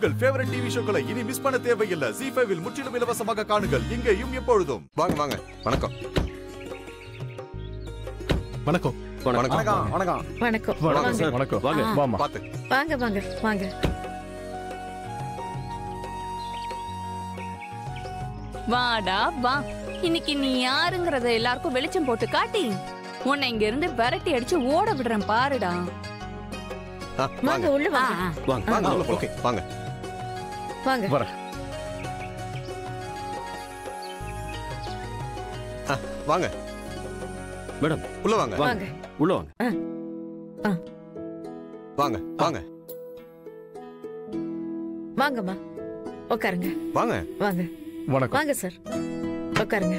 உங்கள் favourite TV ஷோக்களை இனி miss பண்ண தேவையில்லை ஜி ஃபைவில் முற்றிலும் இலவசமாக காணுங்கள் இங்கேயும் எப்பொழுதும் வாங்க வாங்க வணக்கம் வணக்கம் வணக்கம் வணக்கம் வணக்கம் வணக்கம் வணக்கம் வாங்க சார் வணக்கம் வாங்க ஆ. வாமா பாத்து வாங்க வாங்க வாங்க வாடா வா இன்னைக்கு நீ யாருங்கறத எல்லாருக்கும் வெளிச்சம் போட்டு காட்டி உன்னை இங்க இருந்து விரட்டி அடிச்சு ஓட விடுறேன் பாருடா ஆ, வாங்க வாங்க உள்ள வாங்க வாங்க வாங்க உள்ள போலாம். ஓகே. வாங்க வாங்க வரேன் ஆ, வாங்க மேடம் உள்ள வாங்க வாங்க உள்ள வாங்க வாங்க வாங்க வாங்கம்மா உட்காருங்க வாங்க வாங்க வணக்கம் வாங்க சார் உட்காருங்க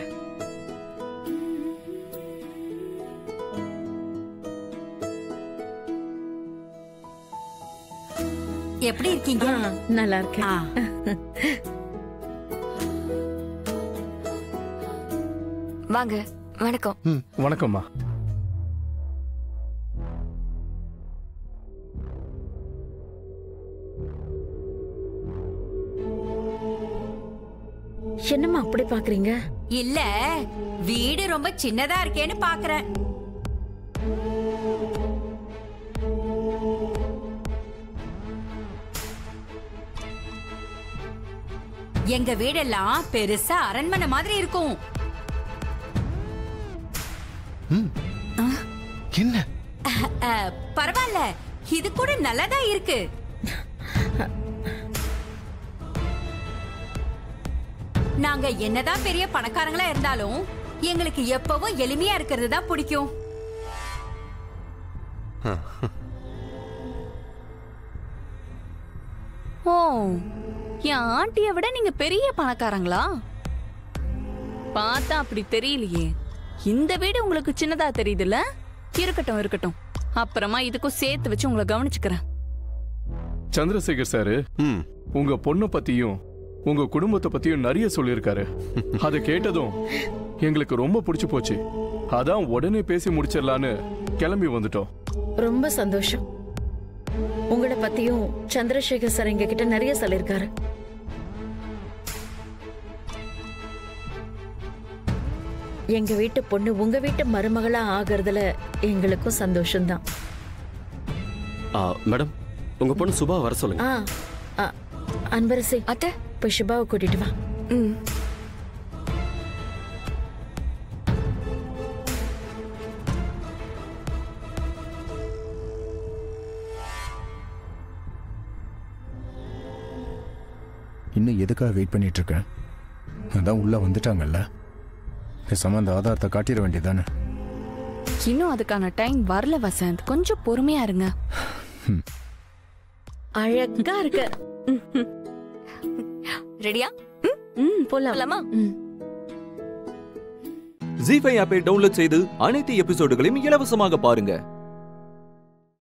எப்படி இருக்கீங்க ஆ, நல்லா இருக்கேன் ஆ, வாங்க வணக்கம் ம் வணக்கம்மா என்னம்மா அப்படி பாக்குறீங்க இல்ல வீடு ரொம்ப சின்னதா இருக்கேன்னு பாக்குறேன் எங்க வீடெல்லாம் பெருசா அரண்மனை மாதிரி இருக்கும் என்ன அஹ், பரவாயில்ல இது கூட நல்லதா இருக்கு நாங்க என்னதான் பெரிய பணக்காரங்களா இருந்தாலும் எங்களுக்கு எப்பவும் எளிமையா இருக்கிறது தான் பிடிக்கும் ஓ என் ஆண்டிய விட நீங்க பெரிய பணக்காரங்களா பார்த்தா அப்படி தெரியலையே இந்த வீடு உங்களுக்கு சின்னதா தெரியுதுல்ல இருக்கட்டும் இருக்கட்டும் அப்புறமா இதுக்கும் சேர்த்து வச்சு உங்களை கவனிச்சுக்கிறேன் சந்திரசேகர் சாரு ம் உங்க பொண்ணை பத்தியும் உங்க குடும்பத்தை பத்தியும் நிறைய சொல்லியிருக்காரு அதை கேட்டதும் எங்களுக்கு ரொம்ப பிடிச்சு போச்சு அதான் உடனே பேசி முடிச்சிடலான்னு கிளம்பி வந்துட்டோம் ரொம்ப சந்தோஷம் உங்களை பத்தியும் சந்திரசேகர் சார் எங்க கிட்ட நிறைய சொல்லியிருக்காரு எங்க வீட்டு பொண்ணு உங்க வீட்டு மருமகளா ஆகிறதுல எங்களுக்கும் சந்தோஷம்தான் ஆ, மேடம் உங்க பொண்ணு சுபா வர சொல்லுங்க ஆ ஆ, அன்பரசி அத்தை போய் சுபாவை கூட்டிட்டு வா ம் இன்னும் எதுக்காக வெயிட் பண்ணிட்டு இருக்கேன் அதான் உள்ள வந்துட்டாங்கல்ல பேசாம அந்த ஆதாரத்தை காட்டிட வேண்டியதானே இன்னும் அதுக்கான டைம் வரல வசந்த் கொஞ்சம் பொறுமையா இருங்க அழகா இருக்க ரெடியா ம் போலாம் போலாமா ம் ஜி ஃபைவ் ஆப்பை டவுன்லோட் செய்து அனைத்து எபிசோடுகளையும் இலவசமாக பாருங்க